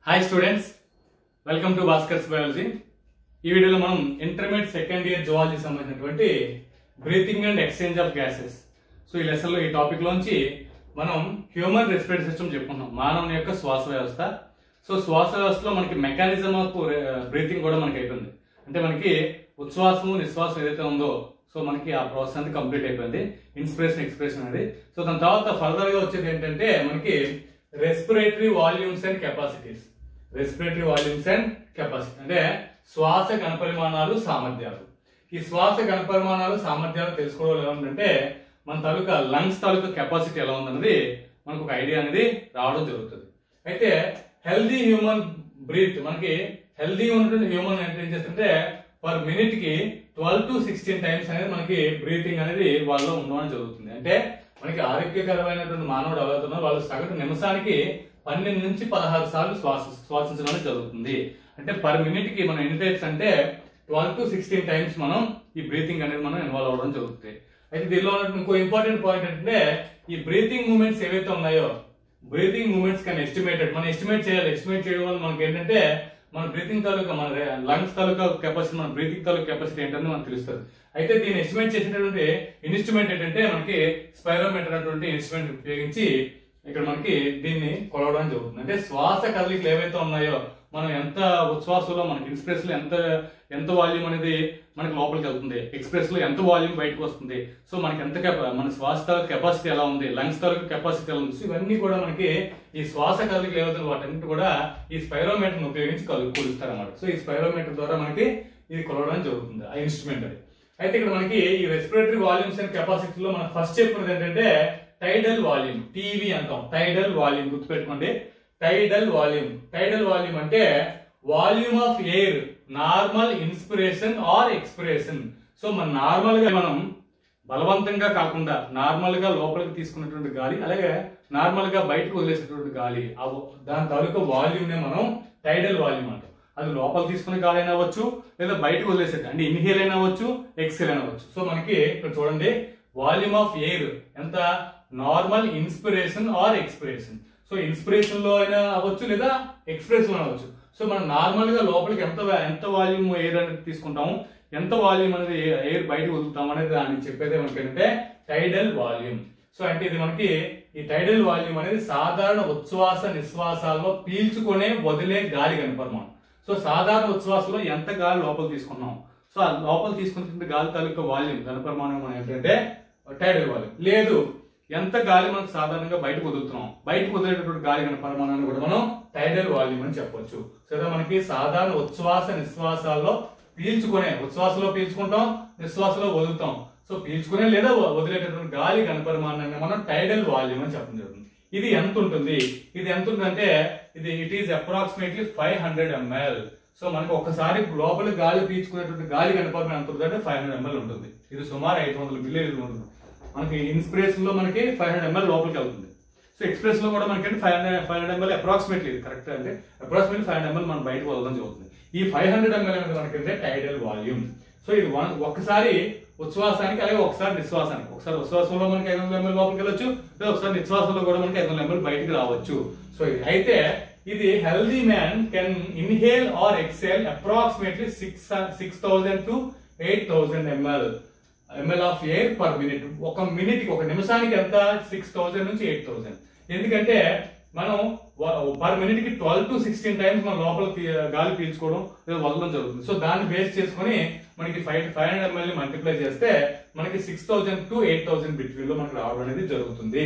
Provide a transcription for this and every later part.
Hi students welcome to Bhaskar's biology ఈ వీడియోలో మనం ఇంటర్మీడియట్ సెకండ్ ఇయర్ జువాలజీ సంబంధించినటువంటి breathing and exchange of gases so ఈ లెసన్లో ఈ టాపిక్ లోంచి మనం హ్యూమన్ రెస్పిరేటరీ సిస్టమ్ చెప్పుకుంటాం మానవుని యొక్క శ్వాస వ్యవస్థ సో శ్వాస వ్యవస్థలో మనకి మెకానిజం ఆఫ్ బ్రీతింగ్ కూడా మనకి అయిపోయింది అంటే మనకి ఉచ్ఛ్వాసము నిశ్వాసం ఏదైతే ఉందో సో మనకి ఆ ప్రాసెస్ అనేది కంప్లీట్ అయిపోయింది ఇన్స్పిరేషన్ ఎక్స్ప్రెషన్ అనేది సో దాని తర్వాత ఫర్దర్ గా వచ్చేది ఏంటంటే మనకి respiratory volumes and capacities respiratory volumes and capacity అంటే శ్వాస కణపరిమాణాలు సామర్థ్యాలు ఈ శ్వాస కణపరిమాణాలు సామర్థ్యాలు తెలుసుకోవడం ఎలా ఉందంటే మన తాలూకా లంగ్స్ తాలూకా కెపాసిటీ ఎలా ఉందన్నది మనకు ఒక ఐడియా అనేది రావడం జరుగుతుంది అయితే హెల్దీ హ్యూమన్ బ్రీత్ మనకి హెల్దీ ఉన్నటువంటి హ్యూమన్ ఏం చేస్తుంటే పర్ మినిట్ కి ట్వెల్వ్ టు సిక్స్టీన్ టైమ్స్ అనేది మనకి బ్రీతింగ్ అనేది వాళ్ళలో ఉండడం జరుగుతుంది అంటే మనకి ఆరోగ్యకరమైనటువంటి మానవుడు ఎవరుతున్నారో వాళ్ళు సగటు నిమిషానికి పన్నెండు నుంచి పదహారు సార్లు శ్వాస శ్వాసించడం అనేది జరుగుతుంది అంటే పర్ మినిట్ కి మనం ఎన్ని టైప్స్ అంటే ట్వెల్వ్ టు సిక్స్టీన్ టైమ్స్ మనం ఈ బ్రీతింగ్ అనేది మనం ఇన్వాల్వ్ అవ్వడం జరుగుతుంది అయితే దీనిలో ఉన్న ఇంకో ఇంపార్టెంట్ పాయింట్ ఏంటంటే ఈ బ్రీతింగ్ మూమెంట్స్ ఏవైతే ఉన్నాయో బ్రీతింగ్ మూమెంట్స్ కానీ ఎస్టిమేటెడ్ మనం ఎస్టిమేట్ చేయాలి ఎస్టిమేట్ చేయడం వల్ల మనకి ఏంటంటే మన బ్రీతింగ్ తాలూకా మన లంగ్స్ తాలూకా కెపాసిటీ మన బ్రీతింగ్ తాలూకా కెపాసిటీ ఏంటని మనకు తెలుస్తుంది అయితే దీన్ని ఎస్టిమేట్ చేసేటటువంటి ఇన్స్ట్రుమెంట్ ఏంటంటే మనకి స్పైరోమీటర్ అటువంటి ఇన్స్ట్రుమెంట్ ఉపయోగించి ఇక్కడ మనకి దీన్ని కొలవడం జరుగుతుంది అంటే శ్వాస కదలికలు ఏవైతే ఉన్నాయో మనం ఎంత ఉచ్ఛ్వాసంలో మనకి ఎక్స్ప్రెస్ లో ఎంత ఎంత వాల్యూమ్ అనేది మనకి లోపలికి వెళ్తుంది ఎక్స్ప్రెస్ లో ఎంత వాల్యూమ్ బయటకు వస్తుంది సో మనకి ఎంత కెపా- మన శ్వాస తాలూకు కెపాసిటీ ఎలా ఉంది లంగ్స్ తాలూకు కెపాసిటీ ఎలా ఉంది సో ఇవన్నీ కూడా మనకి ఈ శ్వాస కదలికలు ఏవైతే వాటన్నిటి కూడా ఈ స్పైరోమీటర్ ఉపయోగించి కలు కొలుస్తారు అన్నమాట సో ఈ స్పైరోమీటర్ ద్వారా మనకి ఇది కొలవడం జరుగుతుంది ఆ ఇన్స్ట్రుమెంట్ అది అయితే ఇక్కడ మనకి ఈ రెస్పిరేటరీ వాల్యూమ్స్ అండ్ కెపాసిటీలో మనం ఫస్ట్ చెప్పినది ఏంటంటే టైడల్ వాల్యూమ్ టీవీ అంటాం టైడల్ వాల్యూమ్ గుర్తుపెట్టుకోండి టైడల్ వాల్యూమ్ టైడల్ వాల్యూమ్ అంటే volume of air normal inspiration or expiration so మన నార్మల్ గా మనం బలవంతంగా కాకుండా నార్మల్ గా లోపలికి తీసుకున్నటువంటి గాలి అలాగే నార్మల్ గా బయటకు వదిలేసేటువంటి గాలి ఆ వ- దాని తాలూకా వాల్యూమ్ నే మనం టైడల్ వాల్యూమ్ అంటాం అది లోపల తీసుకునే గాలి అయినా అవ్వచ్చు లేదా బయటకు వదిలేసేది అంటే ఇన్హేల్ అయినా అవ్వచ్చు ఎక్స్హేల్ అయినా అవ్వచ్చు సో మనకి ఇక్కడ చూడండి వాల్యూమ్ ఆఫ్ ఎయిర్ ఎంత normal inspiration or expiration so inspiration లో అయినా అవ్వచ్చు లేదా ఎక్స్ప్రెషన్ లో అవ్వచ్చు సో మనం నార్మల్ గా లోపలికి ఎంత ఎంత వాల్యూమ్ ఎయిర్ అనేది తీసుకుంటాము ఎంత వాల్యూమ్ అనేది ఎయిర్ బయటకు వదులుతాం అనేది దాన్ని చెప్పేది మనకేంటంటే టైడల్ వాల్యూమ్ సో అంటే ఇది మనకి ఈ టైడల్ వాల్యూమ్ అనేది సాధారణ ఉచ్ఛ్వాస నిశ్వాసాల్లో పీల్చుకునే వదిలే గాలి కనపరమాణం సో సాధారణ ఉచ్ఛ్వాసంలో ఎంత గాలి లోపల తీసుకున్నాం సో ఆ లోపల తీసుకున్న గాలి తాలూకా వాల్యూమ్ ఘనపరిమాణం మనం ఏంటంటే టైడల్ వాల్యూమ్ లేదు ఎంత గాలి మనకు సాధారణంగా బయటకు వదులుతున్నాం బయటకు వదిలేటటువంటి గాలి గల పరిమాణాన్ని కూడా మనం టైడల్ వాల్యూమ్ అని చెప్పొచ్చు సో ఇలా మనకి సాధారణ ఉచ్ఛ్వాస నిశ్వాసాల్లో పీల్చుకునే ఉచ్ఛ్వాసలో పీల్చుకుంటాం నిశ్వాసలో వదులుతాం సో పీల్చుకునే లేదా వ- వదిలేటటువంటి గాలి గణపరిమాణాన్ని మనం టైడల్ వాల్యూమ్ అని చెప్పడం జరుగుతుంది ఇది ఎంత ఉంటుంది ఇది ఎంత ఉంటుందంటే ఇది it is approximately five hundred ML so మనకు ఒక్కసారి లోపల గాలి పీల్చుకునేటువంటి గాలి గణపరిమాణం ఎంత ఉంటుంది అంటే ఫైవ్ హండ్రెడ్ ఎంఎల్ ఉంటుంది ఇది సుమారు ఐదు వందల మిల్లీ ఉంటుంది మనకి ఇన్స్పిరేషన్ లో మనకి ఫైవ్ హండ్రెడ్ ఎంఎల్ లోపలికి వెళ్తుంది సో ఎక్స్ప్రెస్ లో కూడా మనకి five hundred five hundred ML approximately correct అంటే అప్రాక్సిమేట్లీ ఫైవ్ హండ్రెడ్ ఎంఎల్ మనం బయటకు వదలడం జరుగుతుంది ఈ ఫైవ్ హండ్రెడ్ ఎంఎల్ అనేది మనకి అంటే టైడల్ వాల్యూమ్ సో ఇది వన్ ఒక్కసారి ఉచ్ఛ్వాసానికి అలాగే ఒకసారి నిశ్వాసానికి ఒకసారి ఉచ్ఛ్వాసంలో మనకి ఐదు వందల ఎంఎల్ లోపలికి వెళ్ళొచ్చు లేదా ఒకసారి నిశ్వాసంలో కూడా మనకి ఐదు వందల ఎంఎల్ బయటికి రావచ్చు సో ఇది అయితే ఇది healthy man can inhale or exhale approximately six six thousand to eight thousand ML ML of air per minute ఒక మినిట్ కి ఒక నిమిషానికి ఎంత సిక్స్ థౌసండ్ నుంచి ఎయిట్ థౌసండ్ ఎందుకంటే మనం పర్ మినిట్ కి ట్వెల్వ్ టు సిక్స్టీన్ టైమ్స్ మన లోపల తీ- గాలి పీల్చుకోవడం లేదా వదలడం జరుగుతుంది సో దాన్ని బేస్ చేసుకొని మనకి five five hundred ML multiply చేస్తే మనకి six thousand to eight thousand between లో మనకి రావడం అనేది జరుగుతుంది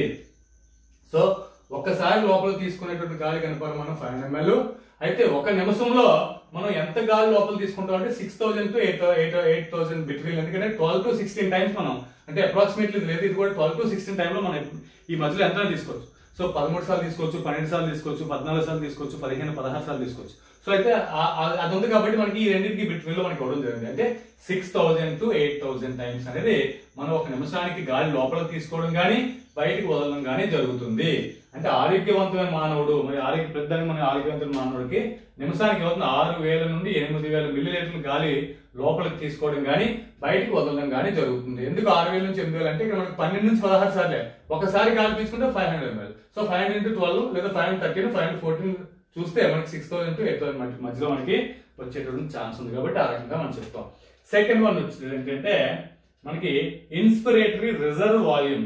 సో ఒక్కసారి లోపల తీసుకునేటువంటి గాలి కనపరమానం ఫైవ్ హండ్రెడ్ ఎంఎల్ అయితే ఒక నిమిషంలో మనం ఎంత గాలి లోపల తీసుకుంటాం అంటే six thousand to eight eight eight thousand between ఎందుకంటే ట్వెల్వ్ టు సిక్స్టీన్ టైమ్స్ మనం అంటే అప్రాక్సిమేట్లీ లేదు ఇది కూడా ట్వెల్వ్ టు సిక్స్టీన్ టైంలో మనం ఈ మధ్యలో ఎంత తీసుకోవచ్చు సో పదమూడు సార్లు తీసుకోవచ్చు పన్నెండు సార్లు తీసుకోవచ్చు పద్నాలుగు సార్లు తీసుకోవచ్చు పదిహేను పదహారు సార్లు తీసుకోవచ్చు సో అయితే ఆ- ఆ- అది ఉంది కాబట్టి మనకి ఈ రెండింటికి బిట్వీన్ లో మనకి ఇవ్వడం జరిగింది అంటే six thousand to eight thousand times అనేది మనం ఒక నిమిషానికి గాలి లోపల తీసుకోవడం కానీ బయటికి వదలడం కానీ జరుగుతుంది అంటే ఆరోగ్యవంతమైన మానవుడు మరి ఆరోగ్య పెద్ద మన ఆరోగ్యవంతమైన మానవుడికి నిమిషానికి అవుతుంది ఆరు వేల నుండి ఎనిమిది వేల మిల్లీ లీటర్ల గాలి లోపలికి తీసుకోవడం కానీ బయటికి వదలడం కానీ జరుగుతుంది ఎందుకు ఆరు వేల నుంచి ఎనిమిది వేలు అంటే ఇక్కడ మనకి పన్నెండు నుంచి పదహారు సార్లే ఒకసారి గాలి తీసుకుంటే five hundred ML so five hundred into twelve లేదా five hundred thirteen five hundred fourteen చూస్తే మనకి six thousand to eight thousand మధ్యలో మనకి వచ్చేటటువంటి ఛాన్స్ ఉంది కాబట్టి ఆ రకంగా మనం చెప్తాం సెకండ్ వన్ వచ్చేది ఏంటంటే మనకి inspiratory reserve volume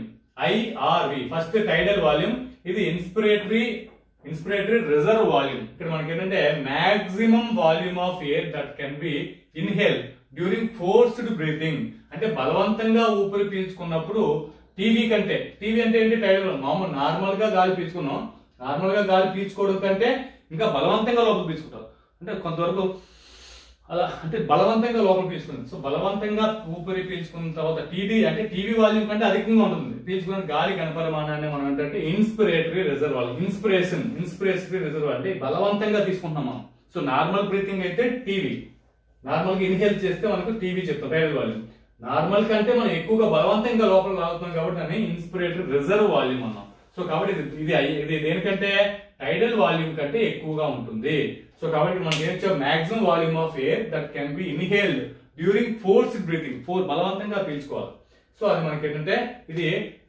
IRV first tidal volume ఇది ఇన్స్పిరేటరీ ఇన్స్పిరేటరీ రిజర్వ్ వాల్యూమ్ ఇక్కడ మనకి ఏంటంటే maximum volume of air that can be inhale during forced breathing అంటే బలవంతంగా ఊపిరి పీల్చుకున్నప్పుడు టీవీ కంటే టీవీ అంటే ఏంటి టైడల్ మామూలు నార్మల్ గా గాలి పీల్చుకున్నాం నార్మల్ గా గాలి పీల్చుకోవడం కంటే ఇంకా బలవంతంగా లోపల పీల్చుకుంటాం అంటే కొంతవరకు అలా అంటే బలవంతంగా లోపల పీల్చుకుంది సో బలవంతంగా ఊపిరి పీల్చుకున్న తర్వాత టీవీ అంటే టీవీ వాల్యూమ్ కంటే అధికంగా ఉంటుంది పీల్చుకున్న గాలి కనపరమానాన్ని మనం ఏంటంటే inspiratory reserve volume inspiration inspiratory reserve అంటే బలవంతంగా తీసుకుంటున్నాం మనం సో నార్మల్ బ్రీతింగ్ అయితే టీవీ నార్మల్ గా ఇన్హేల్ చేస్తే మనకు టీవీ చెప్తాం టైడల్ వాల్యూమ్ నార్మల్ కంటే మనం ఎక్కువగా బలవంతంగా లోపల లాగుతున్నాం కాబట్టి దాన్ని ఇన్స్పిరేటరీ రిజర్వ్ వాల్యూమ్ అన్నాం సో కాబట్టి ఇది ఇది అయ్యి- ఇది దేనికంటే టైడల్ వాల్యూమ్ కంటే ఎక్కువగా ఉంటుంది సో కాబట్టి మనకి ఏం చెప్పాం maximum volume of air that can be inhaled during force breathing for బలవంతంగా పీల్చుకోవాలి సో అది మనకి ఏంటంటే ఇది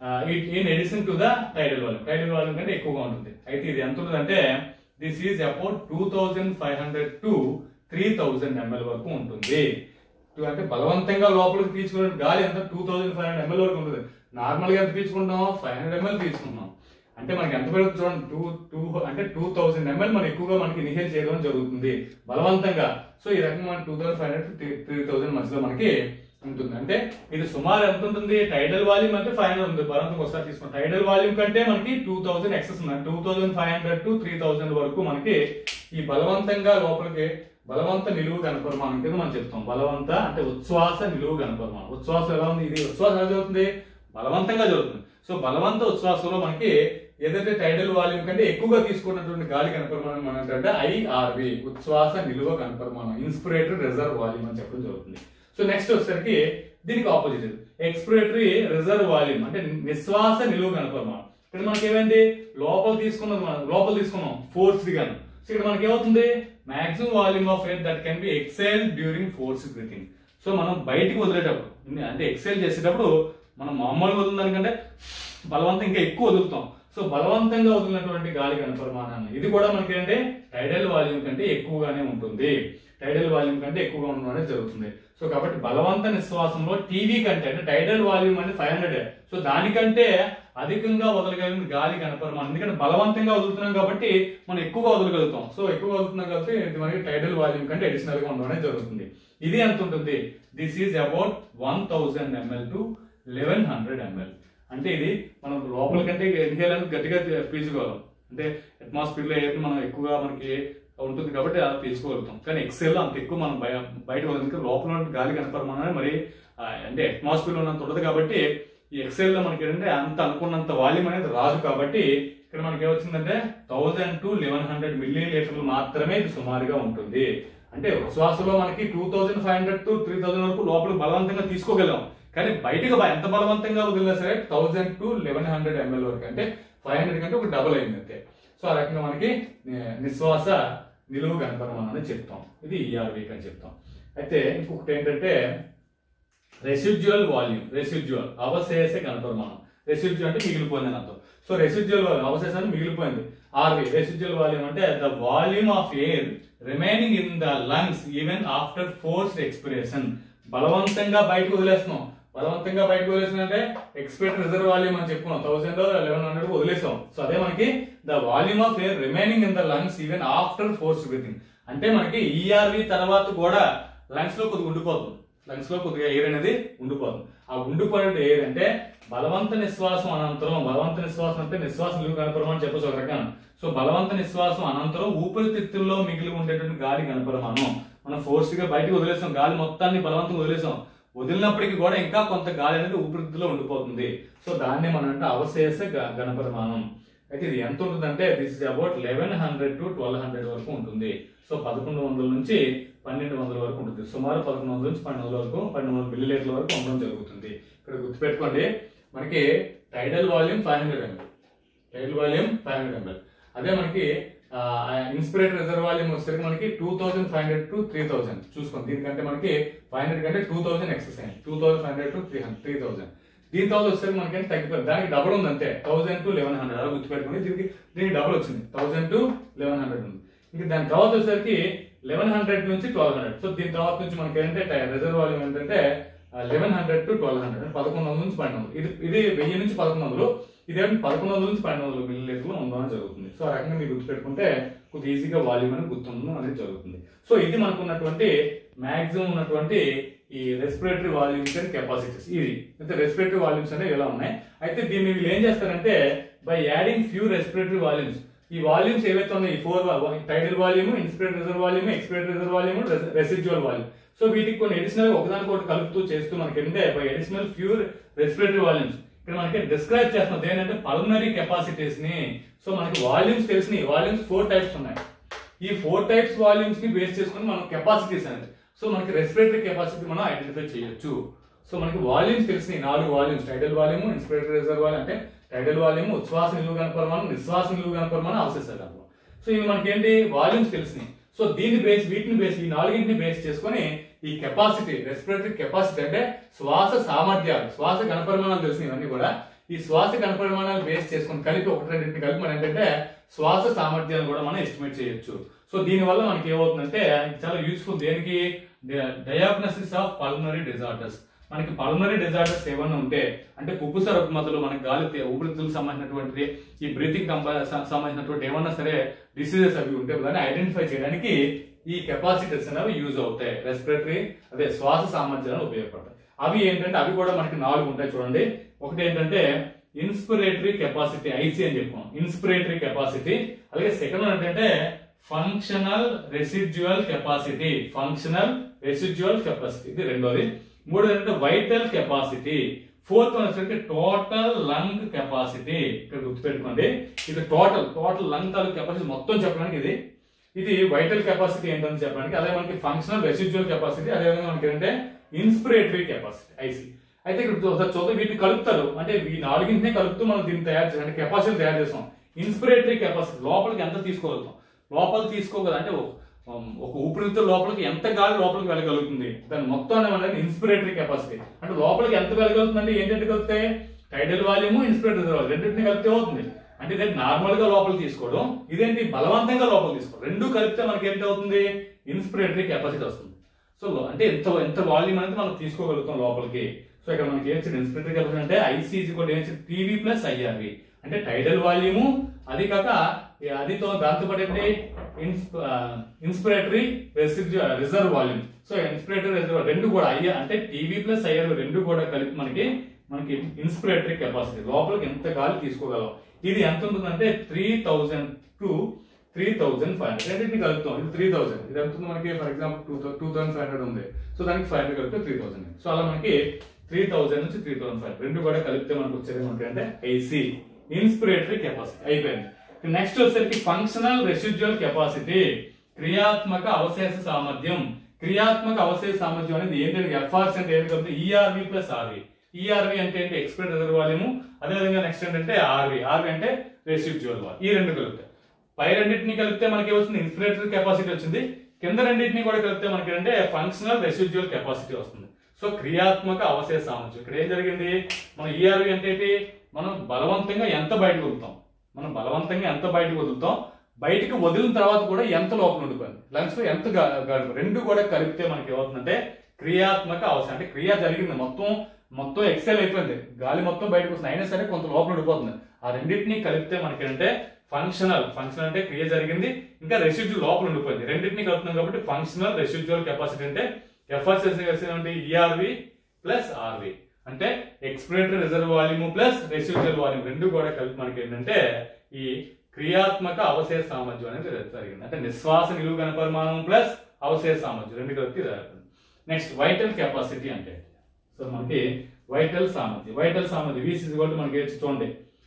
in addition to the tidal volume tidal volume కంటే ఎక్కువగా ఉంటుంది అయితే ఇది ఎంత ఉంటుంది అంటే this is about two thousand five hundred to three thousand ML వరకు ఉంటుంది టూ అంటే బలవంతంగా లోపలికి పీల్చుకునే గాలి ఎంత two thousand five hundred ML వరకు ఉంటుంది నార్మల్ గా ఎంత పీల్చుకుంటాం ఫైవ్ హండ్రెడ్ ఎంఎల్ పీల్చుకుంటాం అంటే మనకి ఎంత పెరుగుతుంది చూడండి టూ టూ అంటే టూ థౌసండ్ ఎంఎల్ మనం ఎక్కువగా మనకి ఇనిషియల్ చేయడం జరుగుతుంది బలవంతంగా సో ఈ రకంగా మన two thousand five hundred three thousand మధ్యలో మనకి ఉంటుంది అంటే ఇది సుమారు ఎంత ఉంటుంది టైడల్ వాల్యూమ్ అంటే ఫైవ్ హండ్రెడ్ ఉంది బలవంతం ఒకసారి తీసుకున్నాం టైడల్ వాల్యూమ్ కంటే మనకి టూ థౌసండ్ ఎక్సెస్ ఉంది two thousand five hundred to three thousand వరకు మనకి ఈ బలవంతంగా లోపలికి బలవంత నిలువు గణపరిమాణం కింద మనం చెప్తాం బలవంత అంటే ఉచ్ఛ్వాస నిలువు గణపరిమాణం ఉచ్ఛ్వాస ఎలా ఉంది ఇది ఉచ్ఛ్వాస ఎలా జరుగుతుంది బలవంతంగా జరుగుతుంది సో బలవంత ఉచ్ఛ్వాసంలో మనకి ఏదైతే టైడల్ వాల్యూమ్ కంటే ఎక్కువగా తీసుకున్నటువంటి గాలి గణపరిమాణం మనం అంటే ఐఆర్వి ఉచ్ఛ్వాస నిలువ గణపరిమాణం ఇన్స్పిరేటరీ రిజర్వ్ వాల్యూమ్ అని చెప్పడం జరుగుతుంది సో నెక్స్ట్ వచ్చేసరికి దీనికి ఆపోజిట్ ఎక్స్పిరేటరీ రిజర్వ్ వాల్యూమ్ అంటే నిశ్వాస నిలువ గణపరిమాణం ఇక్కడ మనకి ఏమైంది లోపల తీసుకున్నది మనం లోపల తీసుకున్నాం ఫోర్స్ గాను సో ఇక్కడ మనకి ఏమవుతుంది maximum volume of air that can be exhale during force breathing so మనం బయటికి వదిలేటప్పుడు ఇన్ని- అంటే ఎక్సైల్ చేసేటప్పుడు మనం మామూలుగా వదిలిన దానికంటే బలవంతం ఇంకా ఎక్కువ వదులుతాం సో బలవంతంగా వదిలినటువంటి గాలి కనపరిమాణాన్ని ఇది కూడా మనకి ఏంటంటే టైడల్ వాల్యూమ్ కంటే ఎక్కువగానే ఉంటుంది టైడల్ వాల్యూమ్ కంటే ఎక్కువగా ఉండడం అనేది జరుగుతుంది సో కాబట్టి బలవంత నిశ్వాసంలో టీవీ కంటే అంటే టైడల్ వాల్యూమ్ అంటే ఫైవ్ హండ్రెడ్ సో దానికంటే అధికంగా వదలగలిగిన గాలి కనపరమానం ఎందుకంటే బలవంతంగా వదులుతున్నాం కాబట్టి మనం ఎక్కువగా వదలగలుగుతాం సో ఎక్కువ వదులుతున్నాం కాబట్టి ఇది మనకి టైడల్ వాల్యూమ్ కంటే అడిషనల్ గా ఉండడం అనేది జరుగుతుంది ఇది ఎంత ఉంటుంది this is about one thousand ML to eleven hundred ML అంటే ఇది మనం లోపల కంటే ఇన్హేల్ అనేది గట్టిగా పీల్చుకోగలం అంటే అట్మాస్ఫియర్ లో అయితే మనం ఎక్కువగా మనకి ఉంటుంది కాబట్టి అలా పీల్చుకోగలుగుతాం కానీ ఎక్సెల్ అంత ఎక్కువ మనం బయ బయట వదిలితే లోపల ఉన్న గాలి కనపరమానం మరి ఆ, అంటే అట్మాస్ఫియర్ లో ఉన్నంత ఉండదు కాబట్టి ఈ ఎక్సెల్ లో మనకి ఏంటంటే అంత అనుకున్నంత వాల్యూమ్ అనేది రాదు కాబట్టి ఇక్కడ మనకి ఏమొచ్చిందంటే థౌసండ్ టు లెవెన్ హండ్రెడ్ మిల్లీ లీటర్లు మాత్రమే ఇది సుమారుగా ఉంటుంది అంటే శ్వాసలో మనకి two thousand five hundred to three thousand వరకు లోపల బలవంతంగా తీసుకోగలం కానీ బయటకు బ- ఎంత బలవంతంగా వదిలినా సరే thousand to eleven hundred ML వరకు అంటే ఫైవ్ హండ్రెడ్ కంటే ఒక డబుల్ అయింది అంతే సో ఆ రకంగా మనకి ని- నిశ్వాస నిలువు గణపరమానం అని చెప్తాం ఇది ఈఆర్వీక్ అని చెప్తాం అయితే ఇంకొకటి ఏంటంటే రెసిడ్యువల్ వాల్యూమ్ రెసిడ్యువల్ అవశేష గణపరిమాణం రెసిడ్యూ అంటే మిగిలిపోయింది అని అర్థం సో రెసిడ్యువల్ వాల్యూమ్ అవశేషాన్ని మిగిలిపోయింది ఆర్వి రెసిడ్యువల్ వాల్యూమ్ అంటే the volume of air remaining in the lungs even after forced expiration బలవంతంగా బయటకు వదిలేస్తున్నాం బలవంతంగా బయటకు వదిలేసిన అంటే ఎక్స్పెక్ట్ రిజర్వ్ వాల్యూమ్ అని చెప్పుకున్నాం థౌసండ్ లెవెన్ హండ్రెడ్ వదిలేసాం సో అదే మనకి the volume of air remaining in the lungs even after force breathing అంటే మనకి ఈఆర్వి తర్వాత కూడా లంగ్స్ లో కొద్దిగా ఉండిపోతుంది లంగ్స్ లో కొద్దిగా ఎయిర్ అనేది ఉండిపోతుంది ఆ ఉండిపోయే ఎయిర్ అంటే బలవంత నిశ్వాసం అనంతరం బలవంత నిశ్వాసం అంటే నిశ్వాసం నిలువు కనపరం అని చెప్పచ్చు ఒక రకం సో బలవంత నిశ్వాసం అనంతరం ఊపిరితిత్తుల్లో మిగిలి ఉండేటువంటి గాలి కనపరమానం మనం ఫోర్స్ గా బయటకు వదిలేసాం గాలి మొత్తాన్ని బలవంతంగా వదిలేసాం వదిలినప్పటికీ కూడా ఇంకా కొంత గాలి అనేది ఊపిరితిత్తులో ఉండిపోతుంది సో దాన్ని మనం అంటే అవశేష గ- గణపరిమాణం అయితే ఇది ఎంత ఉంటుందంటే this is about eleven hundred to twelve hundred వరకు ఉంటుంది సో పదకొండు వందల నుంచి పన్నెండు వందల వరకు ఉంటుంది సుమారు పదకొండు వందల నుంచి పన్నెండు వందల వరకు పన్నెండు వందల మిల్లీలీటర్ల వరకు ఉండడం జరుగుతుంది ఇక్కడ గుర్తుపెట్టుకోండి మనకి tidal volume five hundred ML tidal volume five hundred ML అదే మనకి ఇన్స్పిరేటర్ రిజర్వ్ వాల్యూమ్ వచ్చేసరికి మనకి two thousand five hundred to three thousand చూసుకోండి దీనికంటే మనకి ఫైవ్ హండ్రెడ్ కంటే టూ థౌసండ్ ఎక్సెస్ అయింది two thousand five hundred to three hundred three thousand దీని తర్వాత వచ్చేసరికి మనకి తగ్గిపోయింది దానికి డబుల్ ఉంది అంతే థౌసండ్ టు లెవెన్ హండ్రెడ్ అలా గుర్తుపెట్టుకోండి దీనికి దీనికి డబుల్ వచ్చింది థౌసండ్ టు లెవెన్ హండ్రెడ్ ఉంది ఇంకా దాని తర్వాత వచ్చేసరికి లెవెన్ హండ్రెడ్ నుంచి ట్వెల్వ్ హండ్రెడ్ సో దీని తర్వాత నుంచి మనకి ఏంటంటే రిజర్వ్ వాల్యూమ్ ఏంటంటే eleven hundred to twelve hundred పదకొండు వందల నుంచి పన్నెండు వందలు ఇది ఇది వెయ్యి నుంచి పదకొండు వందలు ఇదేంటి పదకొండు వందల నుంచి పన్నెండు వందల మిల్లీ లీటర్లు ఉండడం జరుగుతుంది సో ఆ రకంగా మీరు గుర్తుపెట్టుకుంటే కొద్దిగా ఈజీగా వాల్యూమ్ అని గుర్తుండడం అనేది జరుగుతుంది సో ఇది మనకు ఉన్నటువంటి మాక్సిమం ఉన్నటువంటి ఈ రెస్పిరేటరీ వాల్యూమ్స్ అండ్ కెపాసిటీస్ ఇది అయితే రెస్పిరేటరీ వాల్యూమ్స్ అనేవి ఇలా ఉన్నాయి అయితే దీన్ని వీళ్ళు ఏం చేస్తారంటే by adding few respiratory volumes ఈ వాల్యూమ్స్ ఏవైతే ఉన్నాయి ఈ four tidal volume inspiratory reserve volume expiratory reserve volume residual volume so వీటికి కొన్ని అడిషనల్ ఒకదానికి ఒకటి కలుపుతూ చేస్తూ మనకి ఏంటంటే by additional few respiratory volumes ఇక్కడ మనకి డిస్క్రైబ్ చేస్తున్నది ఏంటంటే పల్మనరీ కెపాసిటీస్ ని సో మనకి వాల్యూమ్స్ తెలిసినాయి వాల్యూమ్స్ ఫోర్ టైప్స్ ఉన్నాయి ఈ ఫోర్ టైప్స్ వాల్యూమ్స్ ని బేస్ చేసుకుని మనం కెపాసిటీస్ అనేది సో మనకి రెస్పిరేటరీ కెపాసిటీ మనం ఐడెంటిఫై చేయొచ్చు సో మనకి వాల్యూమ్స్ తెలిసినాయి నాలుగు volumes tidal volume inspiratory reserve volume అంటే టైటల్ వాల్యూమ్ ఉచ్ఛ్వాస నిలువు కనపరమానం నిశ్వాస నిలువు కనపరమానం అవశేషాలు సో ఇవి మనకి ఏంటి వాల్యూమ్స్ తెలిసినాయి సో దీన్ని బేస్ వీటిని బేస్ ఈ నాలుగింటిని బేస్ చేసుకొని ఈ కెపాసిటీ రెస్పిరేటరీ కెపాసిటీ అంటే శ్వాస సామర్థ్యాలు శ్వాస గణపరిమాణాలు తెలిసినవి ఇవన్నీ కూడా ఈ శ్వాస గణపరిమాణాలు బేస్ చేసుకొని కలిపి ఒకటి రెండింటిని కలిపి మనం ఏంటంటే శ్వాస సామర్థ్యాన్ని కూడా మనం ఎస్టిమేట్ చేయొచ్చు సో దీని వల్ల మనకి ఏమవుతుందంటే ఇది చాలా యూస్ఫుల్ దేనికి డయాగ్నోసిస్ ఆఫ్ పల్మనరీ డిజార్డర్స్ మనకి పల్మనరీ డిజార్డర్స్ ఏమన్నా ఉంటే అంటే పుప్పుస రుగ్మతలు మనకి గాలి తే- ఊపిరితిత్తులకు సంబంధించినటువంటి ఈ బ్రీతింగ్ సంబంధించినటువంటి ఏమన్నా సరే డిసీజెస్ అవి ఉంటే దాన్ని ఐడెంటిఫై చేయడానికి ఈ కెపాసిటీస్ అనేవి యూజ్ అవుతాయి రెస్పిరేటరీ అదే శ్వాస సామర్థ్యాలు ఉపయోగపడతాయి అవి ఏంటంటే అవి కూడా మనకి నాలుగు ఉంటాయి చూడండి ఒకటి ఏంటంటే ఇన్స్పిరేటరీ కెపాసిటీ ఐసి అని చెప్పుకున్నాం ఇన్స్పిరేటరీ కెపాసిటీ అలాగే సెకండ్ వన్ ఏంటంటే functional residual capacity functional residual capacity ఇది రెండోది మూడోది ఏంటంటే వైటల్ కెపాసిటీ ఫోర్త్ వన్ వచ్చేసరికి టోటల్ లంగ్ కెపాసిటీ ఇక్కడ గుర్తుపెట్టుకోండి ఇది టోటల్ టోటల్ లంగ్ తాలూకు కెపాసిటీ మొత్తం చెప్పడానికి ఇది ఇది వైటల్ కెపాసిటీ ఏంటని చెప్పడానికి అదే మనకి ఫంక్షనల్ రెసిడ్యువల్ కెపాసిటీ అదేవిధంగా మనకి ఏంటంటే ఇన్స్పిరేటరీ కెపాసిటీ ఐసి అయితే ఇక్కడ ఒకసారి చూద్దాం వీటిని కలుపుతారు అంటే ఈ నాలుగింటినే కలుపుతూ మనం దీన్ని తయారు చేసాం అంటే కెపాసిటీ తయారు చేసాం ఇన్స్పిరేటరీ కెపాసిటీ లోపలికి ఎంత తీసుకోగలుగుతాం లోపలికి తీసుకోగల అంటే ఒక- ఒక ఊపిరితిత్తుల లోపలికి ఎంత గాలి లోపలికి వెళ్ళగలుగుతుంది దాని మొత్తం అనేది ఇన్స్పిరేటరీ కెపాసిటీ అంటే లోపలికి ఎంత వెళ్ళగలుగుతుంది అంటే ఏంటంటే కలుగుతాయి టైడల్ వాల్యూమ్ ఇన్స్పిరేటరీ వాల్యూమ్ రెండింటిని కలిపితే అవుతుంది అంటే ఇదే నార్మల్ గా లోపలికి తీసుకోవడం ఇదేంటి బలవంతంగా లోపలికి తీసుకోవడం రెండు కలిపితే మనకి ఏంటి అవుతుంది ఇన్స్పిరేటరీ కెపాసిటీ వస్తుంది సో లో- అంటే ఎంత ఎంత వాల్యూమ్ అనేది మనం తీసుకోగలుగుతాం లోపలికి సో ఇక్కడ మనకి ఏం వచ్చింది ఇన్స్పిరేటరీ కెపాసిటీ అంటే ఐసీజీ కూడా ఏం టీవీ ప్లస్ ఐఆర్వి అంటే టైడల్ వాల్యూము అది కాక ఈ అదితో దాంతో పాటు ఏంటి inspiratory reserve volume so inspiratory reserve రెండు కూడా ఐఆర్ అంటే టీవీ ప్లస్ ఐఆర్ రెండు కూడా కలిపి మనకి మనకి ఇన్స్పిరేటరీ కెపాసిటీ లోపలికి ఎంత గాలి తీసుకోగలం ఇది ఎంత ఉంటుందంటే three thousand to three thousand five hundred రెండింటిని కలుపుతాం ఇది త్రీ థౌసండ్ ఇది ఎంత ఉంది మనకి for example two two thousand five hundred ఉంది సో దానికి ఫైవ్ హండ్రెడ్ కలిపితే త్రీ థౌసండ్ సో అలా మనకి త్రీ థౌసండ్ నుంచి త్రీ థౌసండ్ ఫైవ్ రెండు కూడా కలిపితే మనకు వచ్చేది మనకి అంటే ఐసి ఇన్స్పిరేటరీ కెపాసిటీ అయిపోయింది నెక్స్ట్ వచ్చేసరికి ఫంక్షనల్ రెసిడ్యువల్ కెపాసిటీ క్రియాత్మక అవశేష సామర్థ్యం క్రియాత్మక అవశేష సామర్థ్యం అనేది ఏంటంటే ఎఫ్ఆర్స్ అంటే ఏంటి కాబట్టి ఈఆర్వి ప్లస్ ఆర్వి ఈఆర్వి అంటే ఏంటి ఎక్స్పర్ట్ రిజర్వ్ వాల్యూము అదేవిధంగా నెక్స్ట్ ఏంటంటే ఆర్వి ఆర్వి అంటే రెసిడ్యువల్ వాల్ ఈ రెండు కలుగుతాయి పై రెండింటిని కలిపితే మనకి వస్తుంది ఇన్స్పిరేటరీ కెపాసిటీ వచ్చింది కింద రెండింటిని కూడా కలిపితే మనకి అంటే ఫంక్షనల్ రెసిడ్యువల్ కెపాసిటీ వస్తుంది సో క్రియాత్మక అవశేష సామర్థ్యం ఇక్కడ ఏం జరిగింది మన ఈఆర్వి అంటే ఏంటి మనం బలవంతంగా ఎంత బయటకు వదులుతాం మనం బలవంతంగా ఎంత బయటకు వదులుతాం బయటకు వదిలిన తర్వాత కూడా ఎంత లోపల ఉండిపోయింది లంగ్స్ లో ఎంత గా- గా- రెండు కూడా కలిపితే మనకి ఏమవుతుందంటే క్రియాత్మక అవసరం అంటే క్రియ జరిగింది మొత్తం మొత్తం ఎక్సెల్ అయిపోయింది గాలి మొత్తం బయటకు వస్తుంది అయినా సరే కొంత లోపల ఉండిపోతుంది ఆ రెండింటిని కలిపితే మనకి అంటే ఫంక్షనల్ ఫంక్షన్ అంటే క్రియ జరిగింది ఇంకా రెసిడ్యూ లోపల ఉండిపోయింది రెండింటిని కలుపుతున్నాం కాబట్టి ఫంక్షనల్ రెసిడ్యువల్ కెపాసిటీ అంటే ఎఫ్ఎస్ఎస్ అంటే ఈఆర్వి ప్లస్ ఆర్వి అంటే expiratory reserve volume plus residual volume రెండు కూడా కలిపి మనకి ఏంటంటే ఈ క్రియాత్మక అవశేష సామర్థ్యం అనేది జరిగింది అంటే నిశ్వాస నిలువు గణపరిమాణం ప్లస్ అవశేష సామర్థ్యం రెండు కలిపి జరుగుతుంది నెక్స్ట్ వైటల్ కెపాసిటీ అంటే సో మనకి వైటల్ సామర్థ్యం వైటల్ సామర్థ్యం వీసీ కూడా మనకి ఏది చూడండి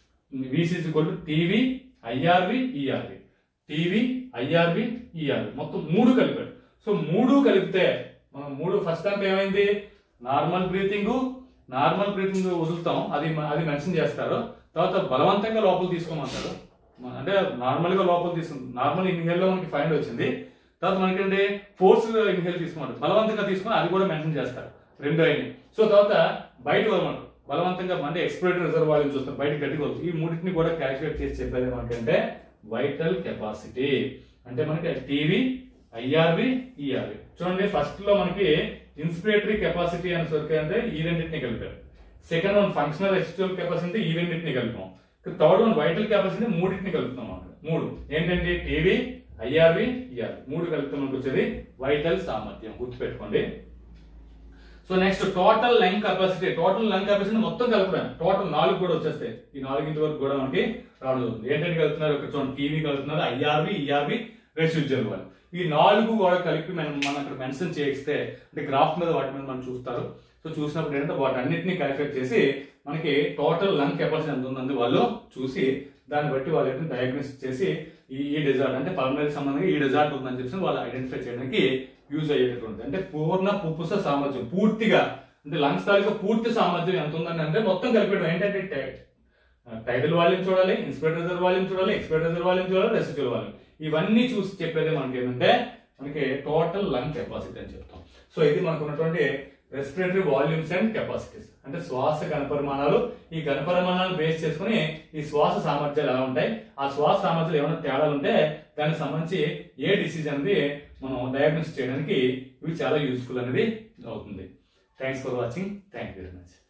వీసీ కూడా TV IRV ERV TV IRV ERV మొత్తం మూడు కలిపాడు సో మూడు కలిపితే మనం మూడు ఫస్ట్ అంటే ఏమైంది నార్మల్ బ్రీతింగ్ నార్మల్ బ్రీతింగ్ వదులుతాం అది మ- అది మెన్షన్ చేస్తారు తర్వాత బలవంతంగా లోపల తీసుకోమంటారు మ- అంటే నార్మల్ గా లోపల తీసుకుంటాం నార్మల్ ఇన్హేల్ లో మనకి ఫైండ్ వచ్చింది తర్వాత మనకంటే ఫోర్స్ ఇన్హేల్ తీసుకోమంటారు బలవంతంగా తీసుకుని అది కూడా మెన్షన్ చేస్తారు రెండు అయినాయి సో తర్వాత బయట వదలమంటారు బలవంతంగా అంటే ఎక్స్పిరేటరీ రిజర్వ్ వాల్యూమ్ చూస్తారు బయట గట్టిగా వదులుతారు. ఈ మూడింటిని కూడా క్యాల్కులేట్ చేసి చెప్పేది మనకంటే వైటల్ కెపాసిటీ అంటే మనకి టీవీ ఐఆర్వి ఈఆర్వి చూడండి ఫస్ట్ లో మనకి ఇన్స్పిరేటరీ కెపాసిటీ అని సరికి అంటే ఈ రెండింటిని కలిపారు second one functional external capacity ఈ రెండింటిని కలిపాం థర్డ్ వన్ వైటల్ కెపాసిటీ మూడింటిని కలుపుతాం అన్నమాట మూడు ఏంటంటే టీవీ ఐఆర్వి ఈఆర్వి మూడు కలిపితే మనకు వచ్చేది వైటల్ సామర్థ్యం గుర్తుపెట్టుకోండి so next total lung capacity total lung capacity మొత్తం కలుపుతాం టోటల్ నాలుగు కూడా వచ్చేస్తాయి ఈ నాలుగింటి వరకు కూడా మనకి రావడం జరుగుతుంది ఏంటంటే కలుపుతున్నారు ఒక చూడండి టీవీ కలుపుతున్నారు ఐఆర్వి ఈఆర్వి రెసిడ్యువల్ వాళ్ళు ఈ నాలుగు కూడా కలిపి మనం మనం అక్కడ మెన్షన్ చేయిస్తే అంటే గ్రాఫ్ మీద వాటి మీద మనం చూస్తారు సో చూసినప్పుడు ఏంటంటే వాటి అన్నిటిని క్యాలిక్యులేట్ చేసి మనకి టోటల్ లంగ్ కెపాసిటీ ఎంత ఉందని వాళ్ళు చూసి దాన్ని బట్టి వాళ్ళు ఏంటంటే డయాగ్నోస్ చేసి ఈ ఈ డిజార్ట్ అంటే పల్మనరీ సంబంధంగా ఈ డిజార్ట్ ఉందని చెప్పి వాళ్ళు ఐడెంటిఫై చేయడానికి యూజ్ అయ్యేటటువంటి అంటే పూర్ణ పుప్పుస సామర్థ్యం పూర్తిగా అంటే లంగ్స్ తాలూకా పూర్తి సామర్థ్యం ఎంత ఉందని అంటే మొత్తం కలిపేయడం ఏంటంటే టైటిల్ వాల్యూమ్ చూడాలి ఇన్స్పెక్టర్ వాల్యూమ్ చూడాలి ఎక్స్పెక్టర్ వాల్యూమ్ చూడాలి రెసిడ్యువల్ వాల్యూమ్ ఇవన్నీ చూసి చెప్పేది మనకి ఏంటంటే మనకి టోటల్ లంగ్ కెపాసిటీ అని చెప్తాం సో ఇది మనకు ఉన్నటువంటి రెస్పిరేటరీ వాల్యూమ్స్ అండ్ కెపాసిటీస్ అంటే శ్వాస గణపరిమాణాలు ఈ గణపరిమాణాలను బేస్ చేసుకుని ఈ శ్వాస సామర్థ్యాలు ఎలా ఉంటాయి ఆ శ్వాస సామర్థ్యాలు ఏమైనా తేడాలు ఉంటే దానికి సంబంధించి ఏ డిసీజ్ అనేది మనం డయాగ్నోస్ చేయడానికి ఇవి చాలా యూస్ఫుల్ అనేది అవుతుంది thanks for watching thank you very much